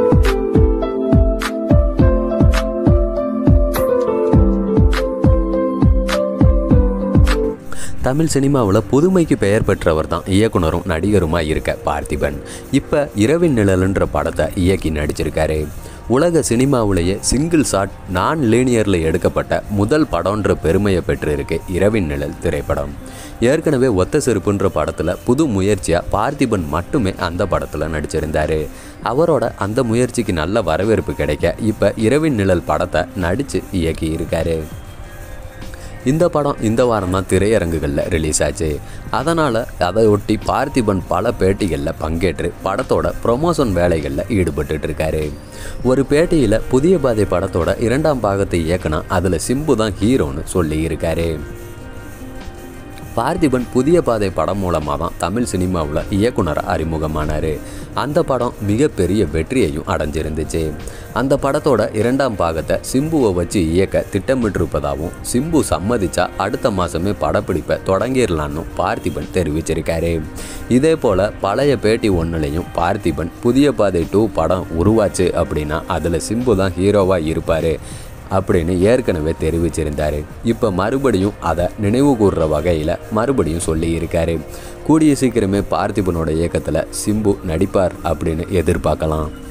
தமிழ் சினிமாவில் புதுமைக்கு பெயர் பெற்றவர் தான் இயக்குனரும் நடிகருமா இருக்க பார்த்திபன் இப்போ இரவின் நிழலுன்ற படத்தை இயக்கி நடிச்சிருக்காரு உலக சினிமாவிலேயே சிங்கிள் ஷாட் நான் லீனியரில் எடுக்கப்பட்ட முதல் படம்ன்ற பெருமையை பெற்றிருக்கு இரவின் நிழல் திரைப்படம் ஏற்கனவே ஒத்த செருப்புன்ற படத்தில் புது முயற்சியாக பார்த்திபன் மட்டுமே அந்த படத்தில் நடிச்சிருந்தார் அவரோட அந்த முயற்சிக்கு நல்ல வரவேற்பு கிடைக்க இப்போ இரவின் நிழல் படத்தை நடித்து இயக்கி இருக்காரு இந்த படம் இந்த வாரம் தான் திரையரங்குகளில் ரிலீஸ் ஆச்சு அதனால் அதை ஒட்டி பார்த்திபன் பல பேட்டிகளில் பங்கேற்று படத்தோட ப்ரொமோஷன் வேலைகளில் ஈடுபட்டுட்டு இருக்காரு ஒரு பேட்டியில் புதிய பாதை படத்தோட இரண்டாம் பாகத்தை இயக்குனா அதில் சிம்பு தான் ஹீரோன்னு சொல்லி இருக்காரு பார்த்திபன் புதிய பாதை படம் மூலமாக தான் தமிழ் சினிமாவில் இயக்குனராக அறிமுகமானார் அந்த படம் மிகப்பெரிய வெற்றியையும் அடைஞ்சிருந்துச்சு அந்த படத்தோட இரண்டாம் பாகத்தை சிம்புவை வச்சு இயக்க திட்டமிட்டிருப்பதாகவும் சிம்பு சம்மதிச்சா அடுத்த மாதமே படப்பிடிப்பை தொடங்கிடலான்னு பார்த்திபன் தெரிவிச்சிருக்காரு இதே போல் பழைய பேட்டி ஒன்றுலையும் பார்த்திபன் புதிய பாதை டூ படம் உருவாச்சு அப்படின்னா அதில் சிம்பு தான் ஹீரோவாக இருப்பார் அப்படின்னு ஏற்கனவே தெரிவிச்சிருந்தார் இப்போ மறுபடியும் அதை நினைவு கூறுற வகையில் மறுபடியும் சொல்லியிருக்காரு கூடிய சீக்கிரமே பார்த்திபனோட இயக்கத்தில் சிம்பு நடிப்பார் அப்படின்னு எதிர்பார்க்கலாம்